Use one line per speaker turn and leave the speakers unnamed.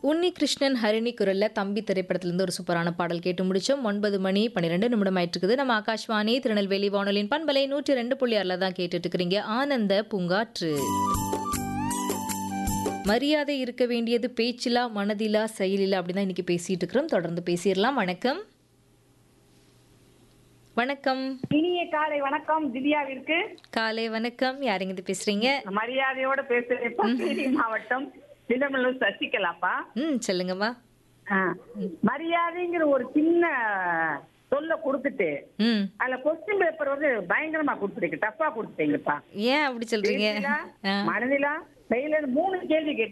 உன்னி கிருஷ்ணன் ஹரிணி குரல்ல தம்பி திரைப்படத்திலிருந்து ஒரு சூப்பரான பாடல் கேட்டு முடிச்சோம் ஒன்பது மணி பன்னிரெண்டு நிமிடம் ஆயிட்டு இருக்குது நம்ம ஆகாஷ்வாணி திருநெல்வேலி வானொலியின் பண்பலை நூற்றி ரெண்டு புள்ளி ஆறில் தான் கேட்டுட்டு இருக்கிறீங்க ஆனந்த பூங்காற்று மரியாதை இருக்க வேண்டியது பேச்சிலா மனதிலா செயலிலா அப்படின்னு தான் இன்னைக்கு பேசிட்டு இருக்கிறோம் தொடர்ந்து பேசிடலாம் வணக்கம் வணக்கம்
இனிய காலை வணக்கம் திவ்யாவிற்கு
காலை வணக்கம் யாருங்க இது பேசுறீங்க
மரியாதையோட பேசுறேன் தேனி மாவட்டம் திண்டமல்லூர் சசிகலாப்பா
ம் சொல்லுங்கம்மா
ஆ. மரியாதைங்கிற ஒரு சின்ன சொல்ல கொடுத்துட்டு
ம்
அதுல கொஸ்டின் பேப்பர் வந்து பயங்கரமா கொடுத்துருக்கு டஃபா கொடுத்துட்டீங்கப்பா
ஏன் அப்படி சொல்றீங்க
பேச்சிலா,
ஆ.
மனதிலா செயலர் மூணு கேள்வி கேட்டு